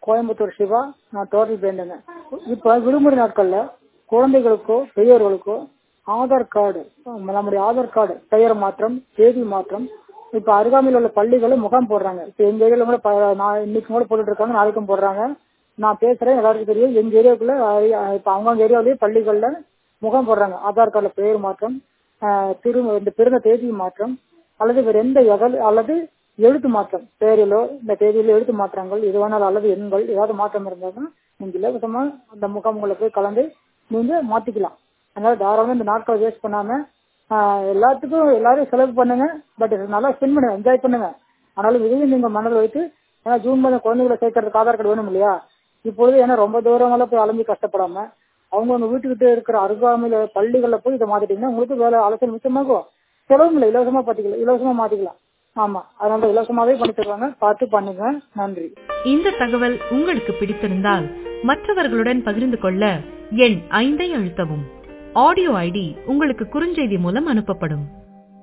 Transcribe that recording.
கோயம்புத்தூர் சிவா நான் டோட்டல் பேண்டுங்க இப்ப விடுமுறை நாட்கள்ல குழந்தைகளுக்கோ பெரியவர்களுக்கோ ஆதார் கார்டு நம்முடைய ஆதார் கார்டு பெயர் மாற்றம் தேதி மாற்றம் இப்ப அருகாமையில் உள்ள பள்ளிகளும் முகாம் போடுறாங்க இப்ப எங்க ஏரியால கூட ப- நான் இன்னைக்கு கூட போட்டுட்டு இருக்காங்க நாளைக்கும் போடுறாங்க நான் பேசுறேன் எல்லாருக்கும் தெரியும் எங்க ஏரியாவுக்குள்ள அஹ், இப்ப அவங்கவுங்க ஏரியாவிலேயே பள்ளிகள்ல முகாம் போடுறாங்க ஆதார் கார்டுல பெயர் மாற்றம் அஹ், திரு இந்த பிறந்த தேதி மாற்றம் அல்லது வேற எந்த எகல் அல்லது எழுத்து மாற்றம் பெயரிலோ இந்த தேதியிலோ எழுத்து மாற்றங்கள் இது வேணாலும் அல்லது எண்கள் ஏதாவது மாற்றம் இருந்தாலும் நீங்க இலவசமா அந்த முகாம்களை போய் கலந்து நீங்க மாத்திக்கலாம் அதனால தாராளமா இந்த நாட்களை வேஸ்ட் பண்ணாம ஆஹ், எல்லாத்துக்கும் எல்லாரும் செலவு பண்ணுங்க பட் நல்லா ஸ்பெண்ட் பண்ணுங்க என்ஜாய் பண்ணுங்க ஆனாலும் இதையும் நீங்க மனதில் வைத்து ஏன்னா ஜூன் மாதம் குழந்தைகளை சேர்க்கறதுக்கு ஆதார் கார்டு வேணும் இல்லையா இப்பொழுது ஏன்னா ரொம்ப தூரமெல்லாம் போய் அலைஞ்சு கஷ்டப்படாம அவங்க அவங்க வீட்டுக்கிட்ட இருக்கிற அருகாமையில பள்ளிகள்ல போய் இதை மாத்திட்டீங்கன்னா உங்களுக்கு வேலை அலசல் மிச்சமாகும் செலவும் இல்லை இலவசமா பாத்திக்கலாம் இலவசமா மாத்திக்கலாம் ஆமா அதனால இலவசமாவே பண்ணி தருவாங்க பார்த்து பண்ணுங்க நன்றி இந்த தகவல் உங்களுக்கு பிடித்திருந்தால் மற்றவர்களுடன் பகிர்ந்து கொள்ள எண் ஐந்தை அழுத்தவும் ஆடியோ ஐடி உங்களுக்கு குறுஞ்செய்தி மூலம் அனுப்பப்படும்